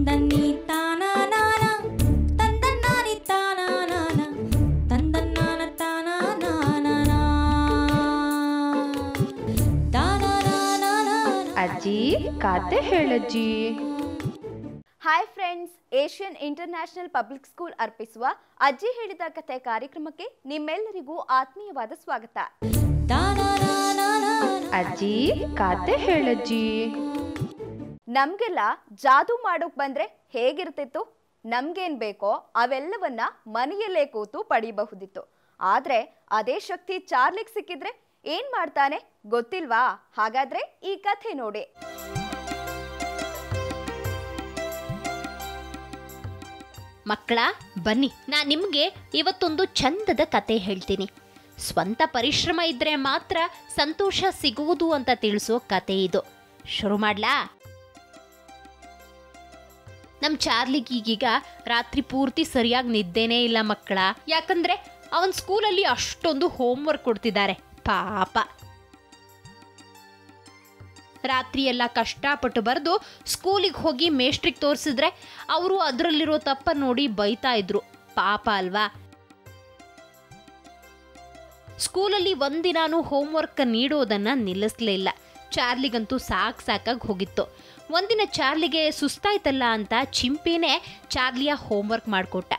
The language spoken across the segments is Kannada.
ತಂದನ್ನಿ ತಾನಾನಾನ ತಂದನ್ನಾನಿ ತಾನಾನಾನ ತಂದನ್ನಾನ ತಾನಾನಾನ ತಾನಾನಾನಾನ ಅಜ್ಜಿ ಕತೆ ಹೇಳಜ್ಜಿ hi friends Asian international public school ಅರ್ಪಿಸುವ ಅಜ್ಜಿ ಹೇಳಿದ ಕತೆ ಕಾರ್ಯಕ್ರಮಕ್ಕೆ ನಿಮ್ಮೆಲ್ಲರಿಗೂ ಆತ್ಮೀಯವಾದ ಸ್ವಾಗತ ಅಜ್ಜಿ ಕತೆ ಹೇಳಜ್ಜಿ ನಮ್ಗೆಲ್ಲ ಜಾದೂ ಮಾಡೋಕ್ ಬಂದ್ರೆ ಹೇಗಿರ್ತಿತ್ತು ನಮ್ಗೇನ್ ಬೇಕೋ ಅವೆಲ್ಲವನ್ನ ಮನೆಯಲ್ಲೇ ಕೂತು ಪಡಿಬಹುದಿತ್ತು ಆದ್ರೆ ಅದೇ ಶಕ್ತಿ ಚಾರ್ಲಿಗ್ ಸಿಕ್ಕಿದ್ರೆ ಏನ್ ಮಾಡ್ತಾನೆ ಗೊತ್ತಿಲ್ವಾ ಹಾಗಾದ್ರೆ ಈ ಕಥೆ ನೋಡಿ ಮಕ್ಕಳ ಬನ್ನಿ ನಾ ನಿಮಗೆ ಇವತ್ತೊಂದು ಚಂದದ ಕತೆ ಹೇಳ್ತೀನಿ ಸ್ವಂತ ಪರಿಶ್ರಮ ಇದ್ರೆ ಮಾತ್ರ ಸಂತೋಷ ಸಿಗುವುದು ಅಂತ ತಿಳಿಸೋ ಕತೆ ಇದು ಶುರು ಮಾಡ್ಲಾ ನಮ್ ಚಾರ್ಲಿಗ್ ಈಗೀಗ ರಾತ್ರಿ ಪೂರ್ತಿ ಸರಿಯಾಗಿ ನಿದ್ದೆನೇ ಇಲ್ಲ ಮಕ್ಕಳ ಯಾಕಂದ್ರೆ ಅವನ್ ಸ್ಕೂಲಲ್ಲಿ ಅಷ್ಟೊಂದು ಹೋಮ್ವರ್ಕ್ ಕೊಡ್ತಿದ್ದಾರೆ ಪಾಪ ರಾತ್ರಿ ಎಲ್ಲ ಕಷ್ಟಪಟ್ಟು ಬರೆದು ಸ್ಕೂಲಿಗೆ ಹೋಗಿ ಮೇಷ್ಟ್ರಿಗೆ ತೋರಿಸಿದ್ರೆ ಅವರು ಅದರಲ್ಲಿರೋ ತಪ್ಪ ನೋಡಿ ಬೈತಾ ಇದ್ರು ಪಾಪ ಅಲ್ವಾ ಸ್ಕೂಲಲ್ಲಿ ಒಂದಿನಾನು ಹೋಮ್ವರ್ಕ್ ನೀಡೋದನ್ನ ನಿಲ್ಲಿಸ್ಲಿಲ್ಲ ಚಾರ್ಲಿಗಂತೂ ಸಾಕ್ ಸಾಕಾಗಿ ಹೋಗಿತ್ತು ಒಂದಿನ ಚಾರ್ಲಿಗೆ ಸುಸ್ತಾಯ್ತಲ್ಲ ಅಂತ ಚಿಂಪಿನೇ ಚಾರ್ಲಿಯ ಹೋಮ್ವರ್ಕ್ ಮಾಡಿಕೊಟ್ಟ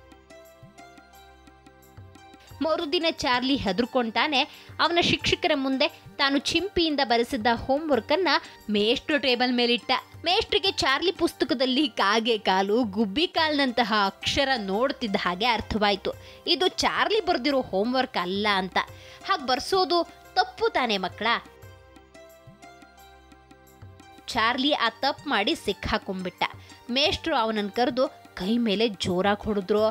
ಮರುದಿನ ಚಾರ್ಲಿ ಹೆದರ್ಕೊಂತಾನೆ ಅವನ ಶಿಕ್ಷಕರ ಮುಂದೆ ತಾನು ಚಿಂಪಿಯಿಂದ ಬರೆಸಿದ್ದ ಹೋಮ್ವರ್ಕ್ ಅನ್ನ ಮೇಷ್ಟ್ರು ಟೇಬಲ್ ಮೇಲಿಟ್ಟ ಮೇಷ್ಟ್ರಿಗೆ ಚಾರ್ಲಿ ಪುಸ್ತಕದಲ್ಲಿ ಕಾಗೆ ಕಾಲು ಗುಬ್ಬಿ ಕಾಲ್ನಂತಹ ಅಕ್ಷರ ನೋಡ್ತಿದ್ದ ಹಾಗೆ ಅರ್ಥವಾಯ್ತು ಇದು ಚಾರ್ಲಿ ಬರೆದಿರೋ ಹೋಮ್ವರ್ಕ್ ಅಲ್ಲ ಅಂತ ಹಾಗೆ ಬರ್ಸೋದು ತಪ್ಪು ತಾನೇ ಮಕ್ಕಳ ಚಾರ್ಲಿ ಆ ತಪ್ಪು ಮಾಡಿ ಸಿಕ್ಕಾಕೊಂಡ್ಬಿಟ್ಟ ಮೇಷ್ಟ್ರು ಅವನನ್ನು ಕರೆದು ಕೈ ಮೇಲೆ ಜೋರಾಗಿ ಹೊಡೆದ್ರು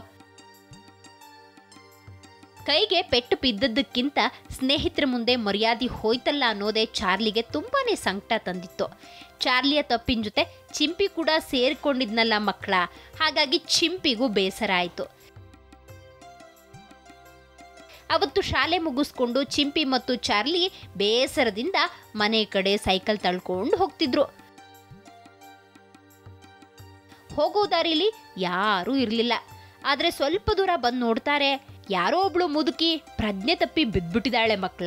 ಕೈಗೆ ಪೆಟ್ಟು ಬಿದ್ದದ್ದಕ್ಕಿಂತ ಸ್ನೇಹಿತರ ಮುಂದೆ ಮರ್ಯಾದೆ ಹೋಯ್ತಲ್ಲ ಅನ್ನೋದೇ ಚಾರ್ಲಿಗೆ ತುಂಬಾನೇ ಸಂಕಟ ತಂದಿತ್ತು ಚಾರ್ಲಿಯ ತಪ್ಪಿನ ಜೊತೆ ಚಿಂಪಿ ಕೂಡ ಸೇರ್ಕೊಂಡಿದ್ನಲ್ಲ ಮಕ್ಕಳ ಹಾಗಾಗಿ ಚಿಂಪಿಗೂ ಬೇಸರ ಆಯಿತು ಅವತ್ತು ಶಾಲೆ ಮುಗಿಸ್ಕೊಂಡು ಚಿಂಪಿ ಮತ್ತು ಚಾರ್ಲಿ ಬೇಸರದಿಂದ ಮನೆ ಕಡೆ ಸೈಕಲ್ ತಳ್ಕೊಂಡು ಹೋಗ್ತಿದ್ರು ಹೋಗೋ ದಾರಿಲಿ ಯಾರೂ ಇರಲಿಲ್ಲ ಆದರೆ ಸ್ವಲ್ಪ ದೂರ ಬಂದು ನೋಡ್ತಾರೆ ಯಾರೋ ಒಬ್ಳು ಮುದುಕಿ ಪ್ರಜ್ಞೆ ತಪ್ಪಿ ಬಿದ್ಬಿಟ್ಟಿದ್ದಾಳೆ ಮಕ್ಕಳ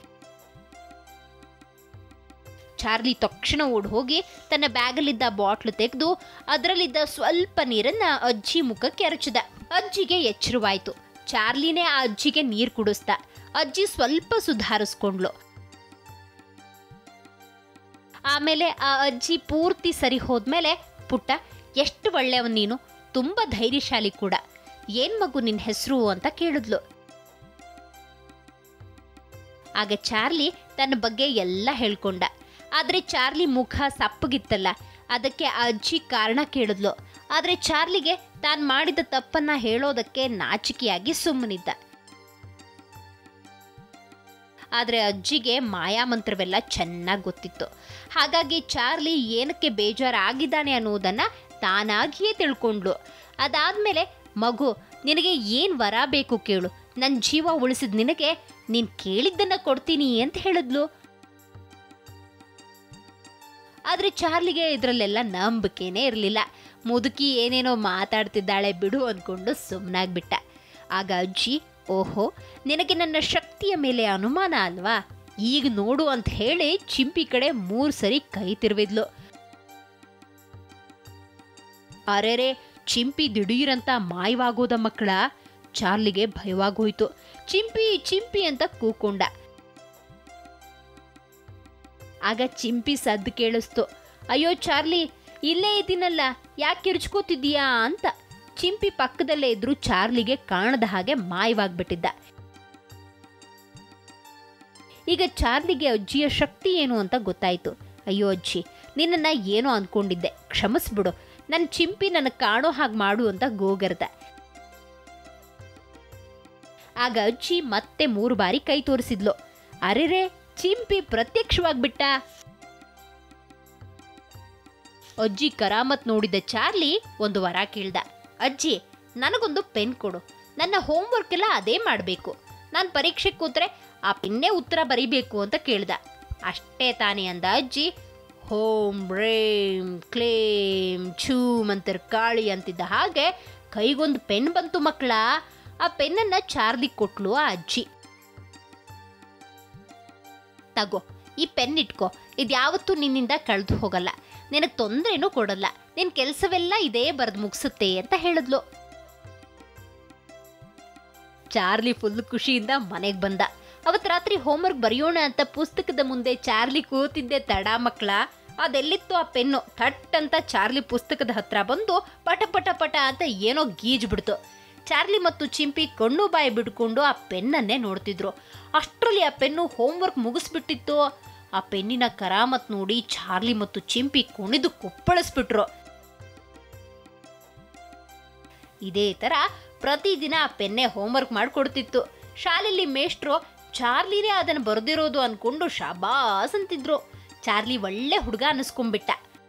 ಚಾರ್ಲಿ ತಕ್ಷಣ ಓಡ್ ಹೋಗಿ ತನ್ನ ಬ್ಯಾಗಲ್ಲಿದ್ದ ಬಾಟ್ಲು ತೆಗೆದು ಅದರಲ್ಲಿದ್ದ ಸ್ವಲ್ಪ ನೀರನ್ನ ಅಜ್ಜಿ ಮುಖಕ್ಕೆ ಎರಚಿದ ಅಜ್ಜಿಗೆ ಎಚ್ಚರವಾಯ್ತು ಚಾರ್ಲಿನೇ ಆ ಅಜ್ಜಿಗೆ ನೀರು ಕುಡಿಸ್ದ ಅಜ್ಜಿ ಸ್ವಲ್ಪ ಸುಧಾರಿಸ್ಕೊಂಡ್ಲು ಆಮೇಲೆ ಆ ಅಜ್ಜಿ ಪೂರ್ತಿ ಸರಿ ಹೋದ್ಮೇಲೆ ಪುಟ್ಟ ಎಷ್ಟು ಒಳ್ಳೆಯವನ್ ನೀನು ತುಂಬಾ ಧೈರ್ಯಶಾಲಿ ಕೂಡ ಏನ್ ಮಗು ನಿನ್ ಹೆಸರು ಅಂತ ಕೇಳಿದ್ಲು ಆಗ ಚಾರ್ಲಿ ತನ್ನ ಬಗ್ಗೆ ಎಲ್ಲ ಹೇಳ್ಕೊಂಡ ಆದ್ರೆ ಚಾರ್ಲಿ ಮುಖ ಸಪ್ಪಗಿತ್ತಲ್ಲ ಅದಕ್ಕೆ ಆ ಅಜ್ಜಿ ಕಾರಣ ಕೇಳಿದ್ಲು ಆದ್ರೆ ಚಾರ್ಲಿಗೆ ತಾನು ಮಾಡಿದ ತಪ್ಪನ್ನ ಹೇಳೋದಕ್ಕೆ ನಾಚಿಕೆಯಾಗಿ ಸುಮ್ಮನಿದ್ದ ಆದರೆ ಅಜ್ಜಿಗೆ ಮಾಯಾಮಂತ್ರವೆಲ್ಲ ಚೆನ್ನಾಗಿ ಗೊತ್ತಿತ್ತು ಹಾಗಾಗಿ ಚಾರ್ಲಿ ಏನಕ್ಕೆ ಬೇಜಾರಾಗಿದ್ದಾನೆ ಅನ್ನೋದನ್ನ ತಾನಾಗಿಯೇ ತಿಳ್ಕೊಂಡ್ಲು ಅದಾದ್ಮೇಲೆ ಮಗು ನಿನಗೆ ಏನು ವರ ಬೇಕು ಕೇಳು ನನ್ನ ಜೀವ ಉಳಿಸಿದ ನಿನಗೆ ನೀನು ಕೇಳಿದ್ದನ್ನ ಕೊಡ್ತೀನಿ ಅಂತ ಹೇಳಿದ್ಲು ಆದರೆ ಚಾರ್ಲಿಗೆ ಇದರಲ್ಲೆಲ್ಲ ನಂಬಿಕೆನೇ ಇರಲಿಲ್ಲ ಮುದುಕಿ ಏನೇನೋ ಮಾತಾಡ್ತಿದ್ದಾಳೆ ಬಿಡು ಅಂದ್ಕೊಂಡು ಸುಮ್ಮನಾಗ್ಬಿಟ್ಟ ಆಗ ಅಜ್ಜಿ ಓಹೋ ನಿನಗೆ ನನ್ನ ಶಕ್ತಿಯ ಮೇಲೆ ಅನುಮಾನ ಅಲ್ವಾ ಈಗ ನೋಡು ಅಂತ ಹೇಳಿ ಚಿಂಪಿ ಕಡೆ ಮೂರು ಸರಿ ಕೈ ತಿರುವಿದ್ಲು ಅರೆರೆ ಚಿಂಪಿ ದಿಢೀರಂತ ಮಾಯವಾಗೋದ ಮಕ್ಕಳ ಚಾರ್ಲಿಗೆ ಭಯವಾಗೋಯ್ತು ಚಿಂಪಿ ಚಿಂಪಿ ಅಂತ ಕೂಕೊಂಡ ಆಗ ಚಿಂಪಿ ಸದ್ದು ಕೇಳಿಸ್ತು ಅಯ್ಯೋ ಚಾರ್ಲಿ ಇಲ್ಲೇ ಇದ್ದೀನಲ್ಲ ಯಾಕೆ ಕಿರ್ಚ್ಕೋತಿದ್ದೀಯಾ ಅಂತ ಚಿಂಪಿ ಪಕ್ಕದಲ್ಲೇ ಇದ್ರು ಚಾರ್ಲಿಗೆ ಕಾಣದ ಹಾಗೆ ಮಾಯವಾಗ್ಬಿಟ್ಟಿದ್ದ ಈಗ ಚಾರ್ಲಿಗೆ ಅಜ್ಜಿಯ ಶಕ್ತಿ ಏನು ಅಂತ ಗೊತ್ತಾಯ್ತು ಅಯ್ಯೋ ಅಜ್ಜಿ ನಿನ್ನನ್ನ ಏನೋ ಅನ್ಕೊಂಡಿದ್ದೆ ಕ್ಷಮಿಸ್ಬಿಡು ನನ್ನ ಚಿಂಪಿ ನನಗೆ ಕಾಣೋ ಹಾಗೆ ಮಾಡು ಅಂತ ಗೋಗರ್ದ ಆಗ ಅಜ್ಜಿ ಮತ್ತೆ ಮೂರು ಬಾರಿ ಕೈ ತೋರಿಸಿದ್ಲು ಅರೆರೆ ಚಿಂಪಿ ಪ್ರತ್ಯಕ್ಷವಾಗ್ಬಿಟ್ಟ ಅಜ್ಜಿ ಕರಾಮತ್ ನೋಡಿದ ಚಾರ್ಲಿ ಒಂದು ವರ ಕೇಳ್ದ ಅಜ್ಜಿ ನನಗೊಂದು ಪೆನ್ ಕೊಡು ನನ್ನ ಹೋಮ್ವರ್ಕ್ ಎಲ್ಲ ಅದೇ ಮಾಡಬೇಕು ನಾನು ಪರೀಕ್ಷೆಗೆ ಕೂತ್ರೆ ಆ ಪಿನ್ನೇ ಉತ್ತರ ಬರೀಬೇಕು ಅಂತ ಕೇಳ್ದ ಅಷ್ಟೇ ತಾನೇ ಅಂದ ಅಜ್ಜಿ ಹೋಮ್ ರೇಮ್ ಕ್ಲೇಮ್ ಛೂಮ್ ಅಂತರ ಕಾಳಿ ಅಂತಿದ್ದ ಹಾಗೆ ಕೈಗೊಂದು ಪೆನ್ ಬಂತು ಮಕ್ಕಳ ಆ ಪೆನ್ನನ್ನು ಚಾರ್ಲಿ ಕೊಟ್ಲು ಆ ಅಜ್ಜಿ ತಗೋ ಈ ಪೆನ್ ಇಟ್ಕೋ ಇದ್ಯಾವತ್ತೂ ನಿನ್ನಿಂದ ಕಳೆದು ಹೋಗಲ್ಲ ನಿನಗೆ ತೊಂದರೆನೂ ಕೊಡಲ್ಲ ನಿನ್ನ ಕೆಲಸವೆಲ್ಲ ಇದೇ ಬರೆದು ಮುಗಿಸುತ್ತೆ ಅಂತ ಹೇಳಿದ್ಲು ಚಾರ್ಲಿ ಫುಲ್ ಖುಷಿಯಿಂದ ಮನೆಗೆ ಬಂದ ಅವತ್ತು ರಾತ್ರಿ ಹೋಮ್ವರ್ಕ್ ಬರೆಯೋಣ ಅಂತ ಪುಸ್ತಕದ ಮುಂದೆ ಚಾರ್ಲಿ ಕೂತಿದ್ದೆ ತಡ ಮಕ್ಕಳ ಅದೆಲ್ಲಿತ್ತು ಆ ಪೆನ್ನು ಥಟ್ ಅಂತ ಚಾರ್ಲಿ ಪುಸ್ತಕದ ಹತ್ರ ಬಂದು ಪಟ ಪಟ ಪಟ ಅಂತ ಏನೋ ಗೀಜ್ ಬಿಡ್ತು ಚಾರ್ಲಿ ಮತ್ತು ಚಿಂಪಿ ಕಣ್ಣು ಬಾಯಿ ಬಿಡ್ಕೊಂಡು ಆ ಪೆನ್ನನ್ನೇ ನೋಡ್ತಿದ್ರು ಅಷ್ಟರಲ್ಲಿ ಆ ಪೆನ್ನು ಹೋಮ್ವರ್ಕ್ ಮುಗಿಸ್ಬಿಟ್ಟಿತ್ತು ಆ ಪೆನ್ನಿನ ಕರಾಮತ್ ನೋಡಿ ಚಾರ್ಲಿ ಮತ್ತು ಚಿಂಪಿ ಕುಣಿದು ಕುಪ್ಪಳಿಸ್ಬಿಟ್ರು ಇದೇ ಥರ ಪ್ರತಿದಿನ ಆ ಪೆನ್ನೆ ಹೋಮ್ವರ್ಕ್ ಮಾಡಿಕೊಡ್ತಿತ್ತು ಶಾಲೆಯಲ್ಲಿ ಮೇಷ್ಟ್ರು ಚಾರ್ಲಿನೇ ಅದನ್ನು ಬರೆದಿರೋದು ಅನ್ಕೊಂಡು ಶಾಬಾಸ್ ಅಂತಿದ್ರು ಚಾರ್ಲಿ ಒಳ್ಳೆ ಹುಡುಗ ಅನ್ನಿಸ್ಕೊಂಡ್ಬಿಟ್ಟ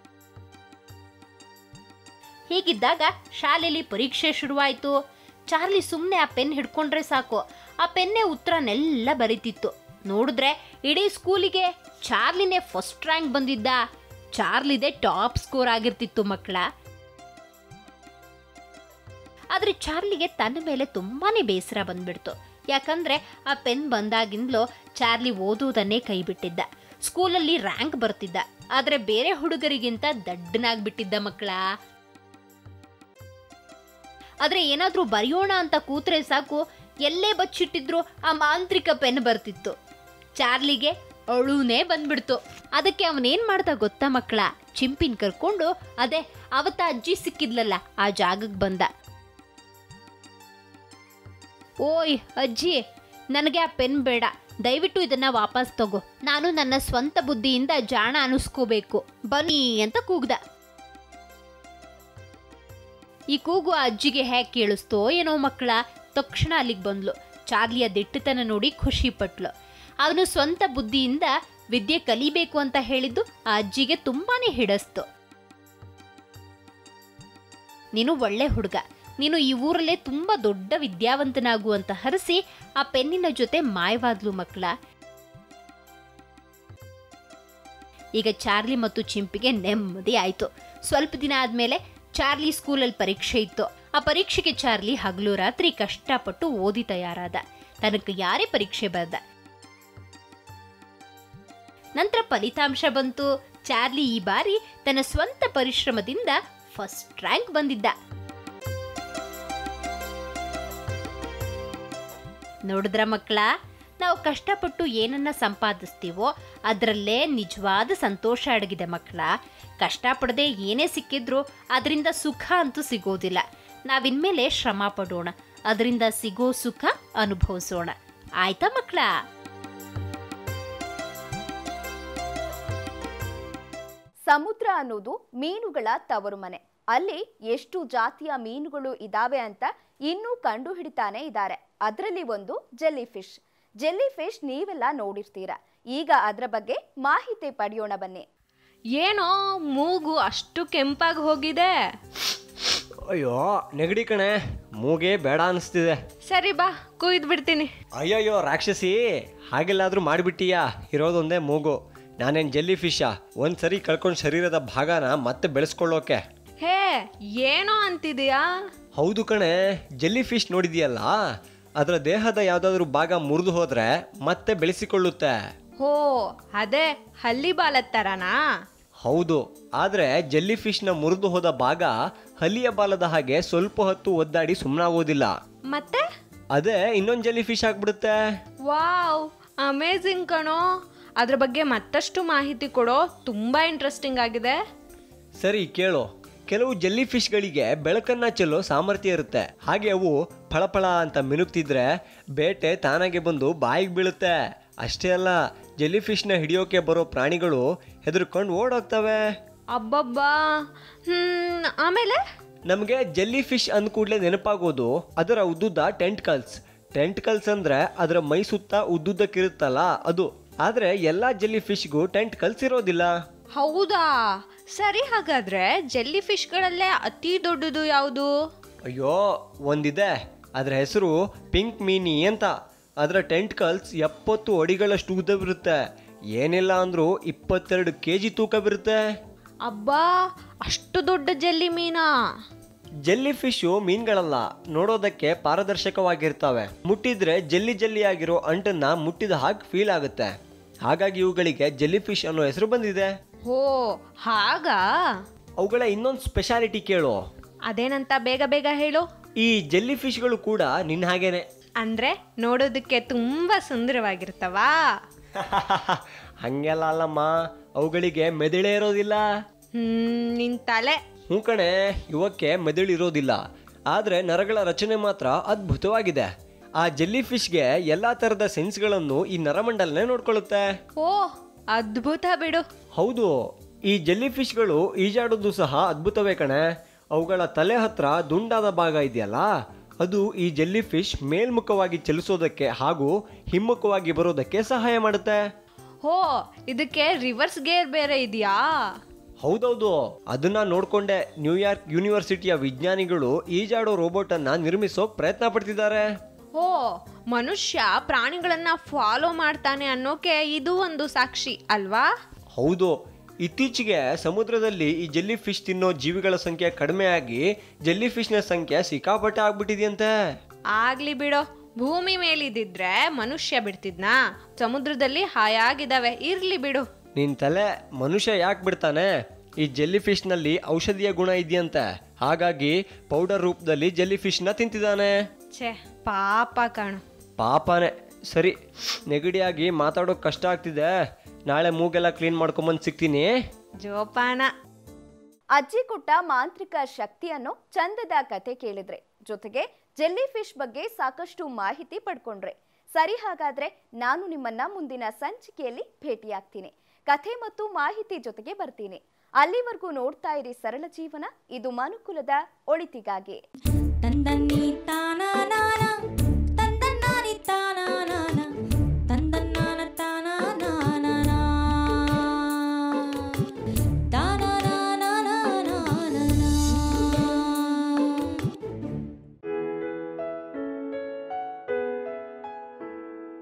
ಹೀಗಿದ್ದಾಗ ಶಾಲೆಯಲ್ಲಿ ಪರೀಕ್ಷೆ ಶುರುವಾಯಿತು ಚಾರ್ಲಿ ಸುಮ್ಮನೆ ಆ ಪೆನ್ ಹಿಡ್ಕೊಂಡ್ರೆ ಸಾಕು ಆ ಪೆನ್ನೆ ಉತ್ತರನೆಲ್ಲ ಬರೀತಿತ್ತು ನೋಡಿದ್ರೆ ಇಡೀ ಸ್ಕೂಲಿಗೆ ಚಾರ್ಲಿನೇ ಫಸ್ಟ್ ರ್ಯಾಂಕ್ ಬಂದಿದ್ದ ಚಾರ್ಲಿದೆ ಟಾಪ್ ಸ್ಕೋರ್ ಆಗಿರ್ತಿತ್ತು ಮಕ್ಕಳ ಆದರೆ ಚಾರ್ಲಿಗೆ ತನ್ನ ಮೇಲೆ ತುಂಬಾನೇ ಬೇಸರ ಬಂದ್ಬಿಡ್ತು ಯಾಕಂದ್ರೆ ಆ ಪೆನ್ ಬಂದಾಗಿಂದಲೂ ಚಾರ್ಲಿ ಓದುವುದನ್ನೇ ಕೈ ಬಿಟ್ಟಿದ್ದ ಸ್ಕೂಲಲ್ಲಿ ರ್ಯಾಂಕ್ ಬರ್ತಿದ್ದ ಆದರೆ ಬೇರೆ ಹುಡುಗರಿಗಿಂತ ದಡ್ಡನಾಗ್ಬಿಟ್ಟಿದ್ದ ಮಕ್ಕಳ ಆದರೆ ಏನಾದರೂ ಬರೆಯೋಣ ಅಂತ ಕೂತ್ರೆ ಸಾಕು ಎಲ್ಲೇ ಬಚ್ಚಿಟ್ಟಿದ್ರು ಆ ಮಾಂತ್ರಿಕ ಪೆನ್ ಬರ್ತಿತ್ತು ಚಾರ್ಲಿಗೆ ಅಳುನೇ ಬಂದ್ಬಿಡ್ತು ಅದಕ್ಕೆ ಅವನೇನ್ ಮಾಡ್ದ ಗೊತ್ತಾ ಮಕ್ಕಳ ಚಿಂಪಿನ್ ಕರ್ಕೊಂಡು ಅದೇ ಅವತ್ತ ಅಜ್ಜಿ ಸಿಕ್ಕಿದ್ಲಲ್ಲ ಆ ಜಾಗಕ್ಕೆ ಬಂದ ಓಯ್ ಅಜ್ಜಿ ನನಗೆ ಆ ಪೆನ್ ಬೇಡ ದಯವಿಟ್ಟು ಇದನ್ನ ವಾಪಸ್ ತಗೋ ನಾನು ನನ್ನ ಸ್ವಂತ ಬುದ್ಧಿಯಿಂದ ಜಾಣ ಅನಿಸ್ಕೋಬೇಕು ಬನ್ನಿ ಅಂತ ಕೂಗ್ದ ಈ ಕೂಗು ಆ ಅಜ್ಜಿಗೆ ಹೇಗೆ ಕೇಳಿಸ್ತೋ ಏನೋ ಮಕ್ಕಳ ತಕ್ಷಣ ಅಲ್ಲಿಗೆ ಬಂದ್ಲು ಚಾರ್ಲಿಯ ದಿಟ್ಟತನ ನೋಡಿ ಖುಷಿ ಪಟ್ಲು ಅವನು ಸ್ವಂತ ಬುದ್ಧಿಯಿಂದ ವಿದ್ಯೆ ಕಲಿಬೇಕು ಅಂತ ಹೇಳಿದ್ದು ಆ ಅಜ್ಜಿಗೆ ತುಂಬಾನೇ ಹಿಡಿಸ್ತು ನೀನು ಒಳ್ಳೆ ಹುಡುಗ ನೀನು ಈ ಊರಲ್ಲೇ ತುಂಬಾ ದೊಡ್ಡ ವಿದ್ಯಾವಂತನಾಗು ಅಂತ ಹರಿಸಿ ಆ ಪೆನ್ನಿನ ಜೊತೆ ಮಾಯವಾದ್ಲು ಮಕ್ಕಳ ಈಗ ಚಾರ್ಲಿ ಮತ್ತು ಚಿಂಪಿಗೆ ನೆಮ್ಮದಿ ಆಯ್ತು ಸ್ವಲ್ಪ ದಿನ ಆದ್ಮೇಲೆ ಚಾರ್ಲಿ ಸ್ಕೂಲಲ್ಲಿ ಪರೀಕ್ಷೆ ಇತ್ತು ಆ ಪರೀಕ್ಷೆಗೆ ಚಾರ್ಲಿ ಹಗಲು ರಾತ್ರಿ ಕಷ್ಟಪಟ್ಟು ಓದಿ ತಯಾರಾದ ತನಗೆ ಯಾರೇ ಪರೀಕ್ಷೆ ಬರೆದ ನಂತರ ಫಲಿತಾಂಶ ಬಂತು ಚಾರ್ಲಿ ಈ ಬಾರಿ ತನ್ನ ಸ್ವಂತ ಪರಿಶ್ರಮದಿಂದ ಫಸ್ಟ್ ರ್ಯಾಂಕ್ ಬಂದಿದ್ದ ನೋಡಿದ್ರ ಮಕ್ಕಳ ನಾವು ಕಷ್ಟಪಟ್ಟು ಏನನ್ನ ಸಂಪಾದಿಸ್ತೀವೋ ಅದರಲ್ಲೇ ನಿಜವಾದ ಸಂತೋಷ ಅಡಗಿದೆ ಮಕ್ಕಳ ಕಷ್ಟಪಡದೆ ಏನೇ ಸಿಕ್ಕಿದ್ರೂ ಅದರಿಂದ ಸುಖ ಅಂತೂ ಸಿಗೋದಿಲ್ಲ ನಾವಿನ್ಮೇಲೆ ಶ್ರಮ ಪಡೋಣ ಅದರಿಂದ ಸಿಗೋ ಸುಖ ಅನುಭವಿಸೋಣ ಆಯ್ತಾ ಮಕ್ಕಳ ಸಮುದ್ರ ಅನ್ನೋದು ಮೀನುಗಳ ತವರು ಮನೆ ಅಲ್ಲಿ ಎಷ್ಟು ಜಾತಿಯ ಮೀನುಗಳು ಇದಾವೆ ಅಂತ ಇನ್ನೂ ಕಂಡು ಹಿಡಿತಾನೆ ಇದ್ದಾರೆ ಅದರಲ್ಲಿ ಒಂದು ಜೆಲ್ಲಿ ಫಿಶ್ ಜೆಲ್ಲಿ ಫಿಶ್ ನೀವೆಲ್ಲ ನೋಡಿರ್ತೀರ ಈಗ ಅದರ ಬಗ್ಗೆ ಮಾಹಿತಿ ಪಡೆಯೋಣ ಬನ್ನಿ ಏನೋ ಮೂಗು ಅಷ್ಟು ಕೆಂಪಾಗಿ ಹೋಗಿದೆ ಅಯ್ಯೋ ನೆಗಡಿ ಕಣೆ ಮೂಗೆ ಬೇಡ ಅನಿಸ್ತಿದೆ ಸರಿ ಬಾ ಕುಯ್ದು ಬಿಡ್ತೀನಿ ಅಯ್ಯಯ್ಯೋ ರಾಕ್ಷಸಿ ಹಾಗೆಲ್ಲಾದ್ರೂ ಮಾಡಿಬಿಟ್ಟೀಯಾ ಇರೋದೊಂದೇ ಮೂಗು ನಾನೇನು ಜೆಲ್ಲಿ ಫಿಶಾ ಒಂದು ಸರಿ ಕಳ್ಕೊಂಡು ಶರೀರದ ಭಾಗನ ಮತ್ತೆ ಬೆಳೆಸ್ಕೊಳ್ಳೋಕೆ ಹೇ ಏನೋ ಅಂತಿದೀಯಾ ಹೌದು ಕಣೆ ಜೆಲ್ಲಿ ಫಿಶ್ ನೋಡಿದೀಯಲ್ಲ ಅದರ ದೇಹದ ಯಾವುದಾದ್ರೂ ಭಾಗ ಮುರಿದು ಹೋದ್ರೆ ಮತ್ತೆ ಬೆಳೆಸಿಕೊಳ್ಳುತ್ತೆ ಹೋ ಅದೇ ಹಲ್ಲಿ ಬಾಲದ ಥರನಾ ಹೌದು ಆದರೆ ಜೆಲ್ಲಿ ಫಿಶ್ನ ಮುರಿದು ಹೋದ ಭಾಗ ಹಲ್ಲಿಯ ಬಾಲದ ಹಾಗೆ ಸ್ವಲ್ಪ ಹೊತ್ತು ಒದ್ದಾಡಿ ಸುಮ್ಮನಾಗೋದಿಲ್ಲ ಮತ್ತೆ ಅದೇ ಇನ್ನೊಂದು ಜೆಲ್ಲಿ ಫಿಶ್ ಆಗ್ಬಿಡುತ್ತೆ ವಾವ್ ಅಮೇಝಿಂಗ್ ಕಣೋ ಅದ್ರ ಬಗ್ಗೆ ಮತ್ತಷ್ಟು ಮಾಹಿತಿ ಕೊಡೋ ತುಂಬ ಇಂಟ್ರೆಸ್ಟಿಂಗ್ ಆಗಿದೆ ಸರಿ ಕೇಳು ಕೆಲವು ಜೆಲ್ಲಿ ಫಿಶ್ಗಳಿಗೆ ಬೆಳಕನ್ನ ಚೆಲ್ಲೋ ಸಾಮರ್ಥ್ಯ ಇರುತ್ತೆ ಹಾಗೆ ಅವು ಫಳಫಳ ಅಂತ ಮಿನುಗ್ತಿದ್ರೆ ಬೇಟೆ ತಾನಾಗೆ ಬಂದು ಬಾಯಿಗೆ ಬೀಳುತ್ತೆ ಅಷ್ಟೇ ಅಲ್ಲ ಜೆಲ್ಲಿ ಫಿಶ್ನ ಹಿಡಿಯೋಕೆ ಬರೋ ಪ್ರಾಣಿಗಳು ಹೆದರ್ಕೊಂಡು ಓಡೋಗ್ತವೆ ಅಬ್ಬಬ್ಬಾ ಹ್ಮ್ ಆಮೇಲೆ ನಮಗೆ ಜೆಲ್ಲಿ ಫಿಶ್ ಅಂದ ಕೂಡಲೇ ನೆನಪಾಗೋದು ಅದರ ಉದ್ದುದ್ದ ಟೆಂಟ್ಕಲ್ಸ್ ಟೆಂಟ್ಕಲ್ಸ್ ಅಂದ್ರೆ ಅದರ ಮೈ ಸುತ್ತ ಉದ್ದುದ್ದಕ್ಕಿರುತ್ತಲ್ಲ ಅದು ಆದ್ರೆ ಎಲ್ಲಾ ಜೆಲ್ಲಿ ಫಿಶ್ಗೂ ಟೆಂಟ್ಕಲ್ಸ್ ಇರೋದಿಲ್ಲ ಹೌದಾ ಸರಿ ಹಾಗಾದ್ರೆ ಜೆಲ್ಲಿ ಫಿಶ್ಗಳಲ್ಲೇ ಅತಿ ದೊಡ್ಡದು ಯಾವುದು ಅಯ್ಯೋ ಒಂದಿದೆ ಅದರ ಹೆಸರು ಪಿಂಕ್ ಮೀನಿ ಅಂತ ಅದರ ಟೆಂಟ್ಕಲ್ಸ್ ಎಪ್ಪತ್ತು ಅಡಿಗಳಷ್ಟು ಉದ್ದವಿರುತ್ತೆ ಏನಿಲ್ಲ ಅಂದ್ರೂ ಇಪ್ಪತ್ತೆರಡು ಕೆ ಜಿ ತೂಕ ಬರುತ್ತೆ ಅಬ್ಬಾ ಅಷ್ಟು ದೊಡ್ಡ ಜಲ್ಲಿ ಮೀನಾ ಜೆಲ್ಲಿ ಫಿಶು ಮೀನ್ಗಳಲ್ಲ ನೋಡೋದಕ್ಕೆ ಪಾರದರ್ಶಕವಾಗಿರ್ತವೆ ಮುಟ್ಟಿದ್ರೆ ಜಲ್ಲಿ ಜಲ್ಲಿ ಆಗಿರೋ ಅಂಟನ್ನ ಮುಟ್ಟಿದ ಹಾಗೆ ಫೀಲ್ ಆಗುತ್ತೆ ಹಾಗಾಗಿ ಇವುಗಳಿಗೆ ಜೆಲ್ಲಿ ಫಿಶ್ ಅನ್ನೋ ಹೆಸರು ಬಂದಿದೆ ಹೋ ಹಾಗಾ ಅವುಗಳ ಇನ್ನೊಂದು ಸ್ಪೆಷಾಲಿಟಿ ಕೇಳು ಅದೇನಂತ ಬೇಗ ಬೇಗ ಹೇಳು ಈ ಜೆಲ್ಲಿ ಫಿಶ್ಗಳು ಕೂಡ ನಿನ್ನ ಹಾಗೇನೆ ಅಂದ್ರೆ ನೋಡೋದಕ್ಕೆ ತುಂಬಾ ಸುಂದರವಾಗಿರ್ತವಾ ಹಂಗೆಲ್ಲ ಅಲ್ಲಮ್ಮ ಅವುಗಳಿಗೆ ಮೆದುಳೇ ಇರೋದಿಲ್ಲ ಹ್ಮ್ ನಿನ್ ತಲೆ ಹ್ಞೂ ಕಣೆ ಇವಕ್ಕೆ ಮೆದುಳು ಇರೋದಿಲ್ಲ ಆದರೆ ನರಗಳ ರಚನೆ ಮಾತ್ರ ಅದ್ಭುತವಾಗಿದೆ ಆ ಜೆಲ್ಲಿ ಫಿಶ್ಗೆ ಎಲ್ಲ ಥರದ ಸೆನ್ಸ್ಗಳನ್ನು ಈ ನರಮಂಡಲನೇ ನೋಡ್ಕೊಳ್ಳುತ್ತೆ ಓ ಅದ್ಭುತ ಬಿಡು ಹೌದು ಈ ಜೆಲ್ಲಿ ಫಿಶ್ಗಳು ಈಜಾಡೋದು ಸಹ ಅದ್ಭುತವೇ ಕಣೆ ಅವುಗಳ ತಲೆ ಹತ್ರ ದುಂಡಾದ ಭಾಗ ಇದೆಯಲ್ಲ ಅದು ಈ ಜೆಲ್ಲಿ ಫಿಶ್ ಮೇಲ್ಮುಖವಾಗಿ ಚಲಿಸೋದಕ್ಕೆ ಹಾಗೂ ಹಿಮ್ಮುಖವಾಗಿ ಬರೋದಕ್ಕೆ ಸಹಾಯ ಮಾಡುತ್ತೆ ಹೋ ಇದಕ್ಕೆ ರಿವರ್ಸ್ ಗೇರ್ ಬೇರೆ ಇದೆಯಾ ಹೌದೌದು ಅದನ್ನ ನೋಡ್ಕೊಂಡೆ ನ್ಯೂಯಾರ್ಕ್ ಯೂನಿವರ್ಸಿಟಿಯ ವಿಜ್ಞಾನಿಗಳು ಈಜಾಡೋ ರೋಬೋಟ್ ಅನ್ನ ನಿರ್ಮಿಸೋಕ್ ಪ್ರಯತ್ನ ಪಡ್ತಿದ್ದಾರೆ ಓ ಮನುಷ್ಯ ಪ್ರಾಣಿಗಳನ್ನ ಫಾಲೋ ಮಾಡ್ತಾನೆ ಅನ್ನೋಕೆ ಇದು ಒಂದು ಸಾಕ್ಷಿ ಅಲ್ವಾ ಹೌದು ಇತ್ತೀಚೆಗೆ ಸಮುದ್ರದಲ್ಲಿ ಈ ಜೆಲ್ಲಿ ಫಿಶ್ ತಿನ್ನೋ ಜೀವಿಗಳ ಸಂಖ್ಯೆ ಕಡಿಮೆ ಆಗಿ ಜೆಲ್ಲಿ ಫಿಶ್ನ ಸಂಖ್ಯೆ ಸಿಕ್ಕಾಪಟ್ಟೆ ಆಗ್ಬಿಟ್ಟಿದೆಯಂತೆ ಆಗ್ಲಿ ಬಿಡೋ ಭೂಮಿ ಮೇಲಿದ್ದಿದ್ರೆ ಮನುಷ್ಯ ಬಿಡ್ತಿದ್ನಾ ಸಮುದ್ರದಲ್ಲಿ ಹಾಯಾಗಿದಾವೆ ಇರ್ಲಿ ಬಿಡು ನಿನ್ ತಲೆ ಮನುಷ್ಯ ಯಾಕೆ ಬಿಡ್ತಾನೆ ಈ ಜೆಲ್ಲಿ ಫಿಶ್ನಲ್ಲಿ ಔಷಧೀಯ ಗುಣ ಇದೆಯಂತೆ ಹಾಗಾಗಿ ಪೌಡರ್ ರೂಪದಲ್ಲಿ ಜೆಲ್ಲಿ ಫಿಶ್ನ ತಿಂತಿದ್ದಾನೆ ಛೇ ಪಾಪ ಕಣು ಪಾಪನೇ ಸರಿ ನೆಗಡಿಯಾಗಿ ಮಾತಾಡೋಕ್ ಕಷ್ಟ ಆಗ್ತಿದೆ ನಾಳೆ ಮೂಗೆಲ್ಲ ಕ್ಲೀನ್ ಮಾಡ್ಕೊಂಬಂದು ಸಿಗ್ತೀನಿ ಜೋಪಾನ ಅಜ್ಜಿ ಕೊಟ್ಟ ಮಾಂತ್ರಿಕ ಶಕ್ತಿಯನ್ನು ಚಂದದ ಕತೆ ಕೇಳಿದ್ರೆ ಜೊತೆಗೆ ಜೆಲ್ಲಿ ಫಿಶ್ ಬಗ್ಗೆ ಸಾಕಷ್ಟು ಮಾಹಿತಿ ಪಡ್ಕೊಂಡ್ರೆ ಸರಿ ಹಾಗಾದ್ರೆ ನಾನು ನಿಮ್ಮನ್ನ ಮುಂದಿನ ಸಂಚಿಕೆಯಲ್ಲಿ ಭೇಟಿಯಾಗ್ತೀನಿ ಕಥೆ ಮತ್ತು ಮಾಹಿತಿ ಜೊತೆಗೆ ಬರ್ತೀನಿ ಅಲ್ಲಿವರೆಗೂ ನೋಡ್ತಾ ಇರಿ ಸರಳ ಜೀವನ ಇದು ಮನುಕುಲದ ಒಳಿತಿಗಾಗಿ ತಂದನ್ನಿ ತಾನ ನಾನ